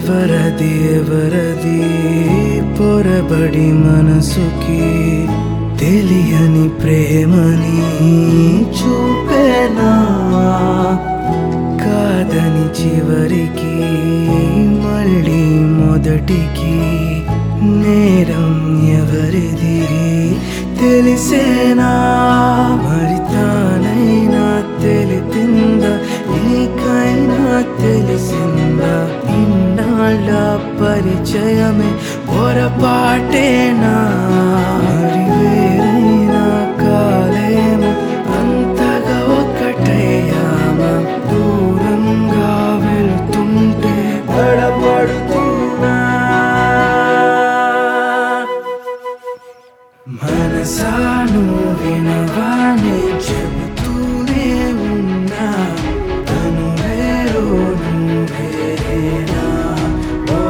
ఎవరది ఎవరది పొరబడి మనసుకి తెలియని ప్రేమని చూపేనా కాదని చివరికి మళ్ళీ మొదటికి నేరం ఎవరిది తెలిసేనా మరి తానైనా తెలిపిందా నీకైనా తెలిసిందా ఇన్నాళ్ళ పరిచయమే పొరపాటేనా మరి వేరైనా కాలేమో అంతగా ఒక్కటయ్యామా దూరంగా వెళ్తుంటే తడబడుతున్నా మనసాను వినవాణి చెబుతూనే ఉన్నా తను వేరు నువ్వేనా ఓ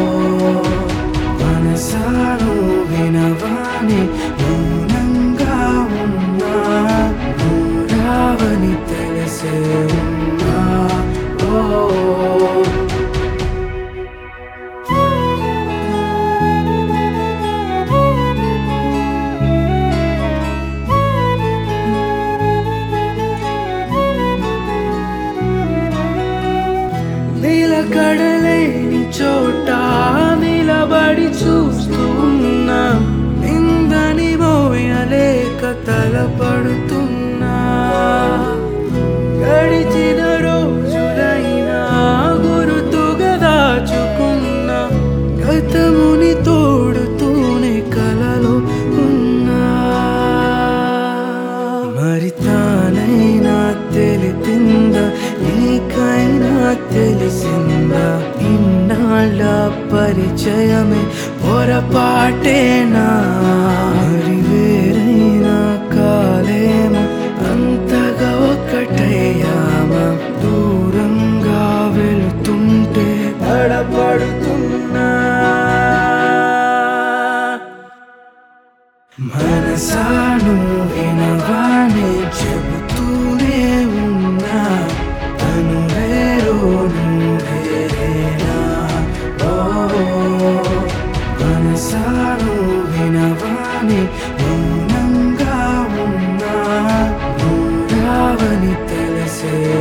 మనసాను వినవాణి మౌనంగా ఉన్నా నూరావని తెలిసే ఉన్నా ఓ నిలకడలేని చోట నిలబడి చూస్తున్నా నిందని మోయలేక తలపడుతున్నా గడిచిన రోజులైనా గురుతుగా దాచుకున్న గతముని తోడుతూనే కలలో ఉన్నా మరి తానైనా తెలిపిందా నీకైనా తెలిసిందా ఇన్నాళ్ళ పరిచయమే పొరపాటేనా మరి వేరైనా కాలేమో అంతగా ఒక్కటయ్యామా దూరంగా వెళ్తుంటే తడబడుతున్నా మనసాను వినవాణి చెబుతూనే ఉన్నా తను వేరు నువ్వేనా ఓ మనసాను వినవాణి మౌనంగా ఉన్నా నూరావని తెలిసే